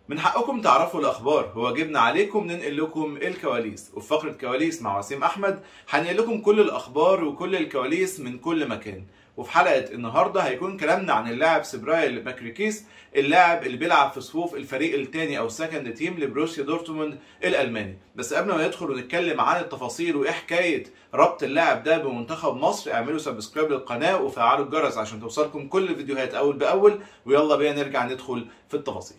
من حقكم تعرفوا الاخبار وواجبنا عليكم ننقل لكم الكواليس وفي فقره كواليس مع وسيم احمد هنقل لكم كل الاخبار وكل الكواليس من كل مكان وفي حلقه النهارده هيكون كلامنا عن اللاعب سبرايل ماكريكيس اللاعب اللي بيلعب في صفوف الفريق الثاني او السكند تيم لبروسيا دورتموند الالماني بس قبل ما ندخل ونتكلم عن التفاصيل وايه حكايه ربط اللاعب ده بمنتخب مصر اعملوا سبسكرايب للقناه وفعلوا الجرس عشان توصلكم كل الفيديوهات اول باول ويلا بينا نرجع ندخل في التفاصيل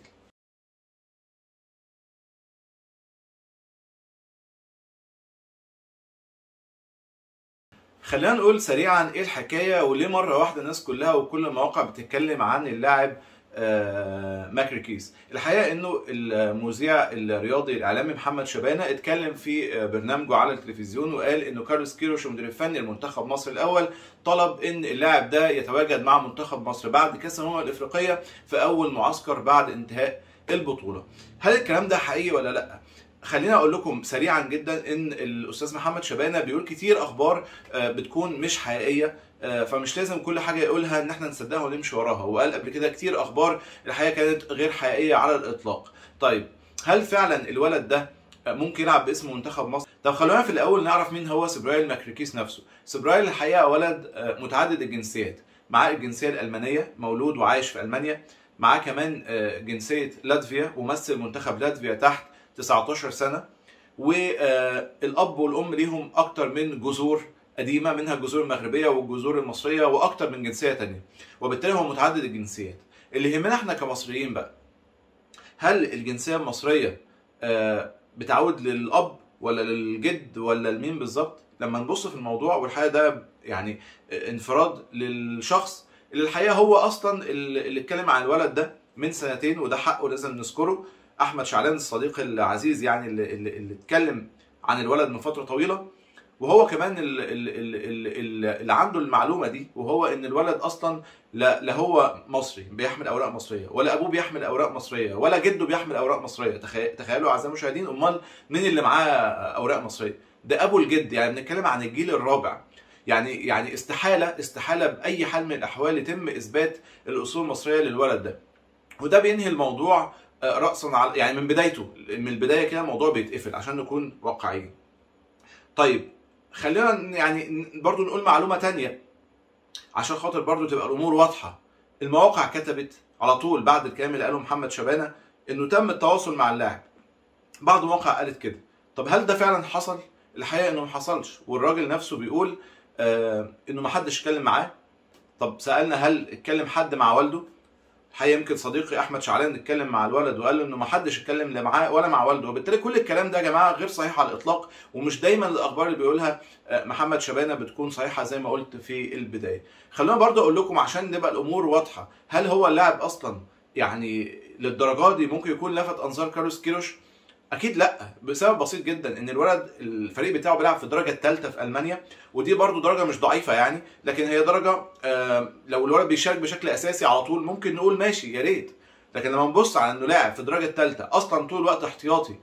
خلينا نقول سريعا ايه الحكايه وليه مره واحده الناس كلها وكل المواقع بتتكلم عن اللاعب ماكريكيس الحقيقه انه المذيع الرياضي الاعلامي محمد شبانه اتكلم في برنامجه على التلفزيون وقال انه كارلوس كيروش المدير الفني لمنتخب مصر الاول طلب ان اللاعب ده يتواجد مع منتخب مصر بعد كاس الامم الافريقيه في اول معسكر بعد انتهاء البطوله هل الكلام ده حقيقي ولا لا خليني اقول لكم سريعا جدا ان الاستاذ محمد شبانه بيقول كتير اخبار بتكون مش حقيقيه فمش لازم كل حاجه يقولها ان احنا نصدقها ونمشي وراها وقال قبل كده كتير اخبار الحقيقه كانت غير حقيقيه على الاطلاق طيب هل فعلا الولد ده ممكن يلعب باسم منتخب مصر طب خلونا في الاول نعرف مين هو سبرايل ماكريكيس نفسه سبرايل الحقيقه ولد متعدد الجنسيات معاه الجنسيه الالمانيه مولود وعايش في المانيا معاه كمان جنسيه لاتفيا ومثل منتخب لاتفيا تحت 19 سنه والاب والام ليهم اكتر من جذور قديمه منها الجذور المغربيه والجذور المصريه واكتر من جنسيه تانية وبالتالي هو متعدد الجنسيات اللي يهمنا احنا كمصريين بقى هل الجنسيه المصريه بتعود للاب ولا للجد ولا لمين بالظبط لما نبص في الموضوع والحقيقه ده يعني انفراد للشخص اللي الحقيقه هو اصلا اللي اتكلم عن الولد ده من سنتين وده حقه لازم نذكره احمد شعلان الصديق العزيز يعني اللي, اللي, اللي اتكلم عن الولد من فتره طويله وهو كمان اللي عنده المعلومه دي وهو ان الولد اصلا لا, لا هو مصري بيحمل اوراق مصريه ولا ابوه بيحمل اوراق مصريه ولا جده بيحمل اوراق مصريه تخيلوا اعزائي المشاهدين امال مين اللي معاه اوراق مصريه ده ابو الجد يعني بنتكلم عن الجيل الرابع يعني يعني استحاله استحاله باي حال من الاحوال يتم اثبات الاصول المصريه للولد ده وده بينهي الموضوع راسا على يعني من بدايته من البدايه كده الموضوع بيتقفل عشان نكون واقعيين طيب خلينا يعني برضو نقول معلومه تانية عشان خاطر برضو تبقى الامور واضحه المواقع كتبت على طول بعد الكلام اللي قاله محمد شبانه انه تم التواصل مع اللاعب بعض المواقع قالت كده طب هل ده فعلا حصل الحقيقه انه ما حصلش والراجل نفسه بيقول آه انه ما حدش اتكلم معاه طب سالنا هل اتكلم حد مع والده الحقيقه يمكن صديقي احمد شعلان اتكلم مع الولد وقال له انه ما حدش اتكلم لا معاه ولا مع والده وبالتالي كل الكلام ده يا جماعه غير صحيح على الاطلاق ومش دايما الاخبار اللي بيقولها محمد شبانه بتكون صحيحه زي ما قلت في البدايه خلونا برضه اقول لكم عشان نبقى الامور واضحه هل هو اللاعب اصلا يعني للدرجه دي ممكن يكون لفت انظار كارلوس كيروش اكيد لا بسبب بسيط جدا ان الولد الفريق بتاعه بيلعب في الدرجه الثالثه في المانيا ودي برضو درجه مش ضعيفه يعني لكن هي درجه لو الولد بيشارك بشكل اساسي على طول ممكن نقول ماشي يا ريت لكن لما نبص على انه لاعب في الدرجه الثالثه اصلا طول الوقت احتياطي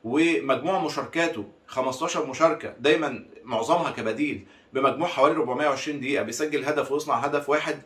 ومجموع مشاركاته 15 مشاركه دايما معظمها كبديل بمجموع حوالي 420 دقيقه بيسجل هدف ويصنع هدف واحد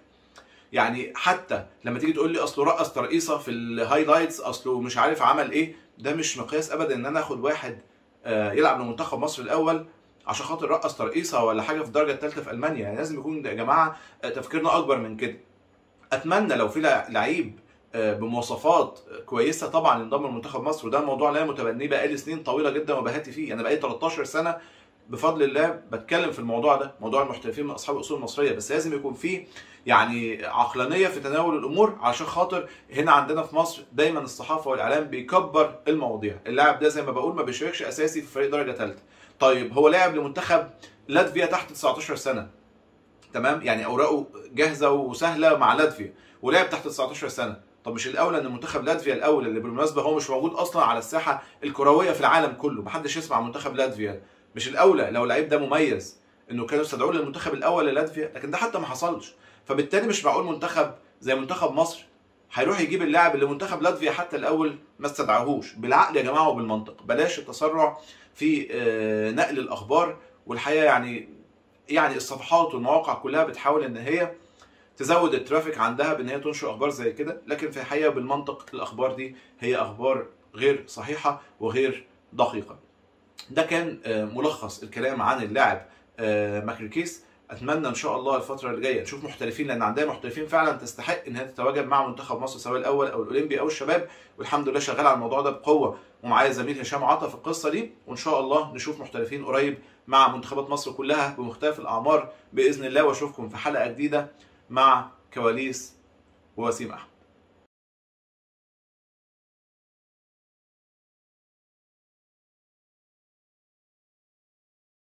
يعني حتى لما تيجي تقول لي اصله رقص ترقيصه في الهايلايتس اصله مش عارف عمل ايه ده مش مقياس ابدا ان انا اخد واحد يلعب لمنتخب مصر الاول عشان خاطر رقص ترقيصه ولا حاجه في الدرجه الثالثه في المانيا يعني لازم يكون يا جماعه تفكيرنا اكبر من كده اتمنى لو في لعيب بمواصفات كويسه طبعا ينضم لمنتخب مصر وده موضوع لا متبنيه بقالي سنين طويله جدا وبهاتي فيه انا بقالي 13 سنه بفضل الله بتكلم في الموضوع ده موضوع المحترفين من اصحاب الاصول المصريه بس لازم يكون فيه يعني عقلانيه في تناول الامور عشان خاطر هنا عندنا في مصر دايما الصحافه والاعلام بيكبر المواضيع اللاعب ده زي ما بقول ما بيشاركش اساسي في فريق درجه ثالثه طيب هو لاعب لمنتخب لاتفيا تحت 19 سنه تمام يعني اوراقه جاهزه وسهله مع لاتفيا ولعب تحت 19 سنه طب مش الاولى ان منتخب لاتفيا الاول اللي بالمناسبه هو مش موجود اصلا على الساحه الكرويه في العالم كله محدش يسمع منتخب لاتفيا مش الاولى لو اللعيب ده مميز انه كانوا استدعوه للمنتخب الاول للاتفيا لكن ده حتى ما حصلش فبالتالي مش معقول منتخب زي منتخب مصر هيروح يجيب اللاعب اللي منتخب لاتفيا حتى الاول ما استدعاهوش بالعقل يا جماعه وبالمنطق بلاش التسرع في نقل الاخبار والحقيقه يعني يعني الصفحات والمواقع كلها بتحاول ان هي تزود الترافيك عندها بان هي تنشر اخبار زي كده لكن في الحقيقه بالمنطق الاخبار دي هي اخبار غير صحيحه وغير دقيقه ده كان آه، ملخص الكلام عن اللاعب آه، ماكريكيس اتمنى ان شاء الله الفتره اللي جايه نشوف محترفين لان عندنا محترفين فعلا تستحق انها تتواجد مع منتخب مصر سواء الاول او الاولمبي او الشباب والحمد لله شغال على الموضوع ده بقوه ومعايا زميل هشام عطا في القصه دي وان شاء الله نشوف محترفين قريب مع منتخبات مصر كلها بمختلف الاعمار باذن الله واشوفكم في حلقه جديده مع كواليس ووسيم احمد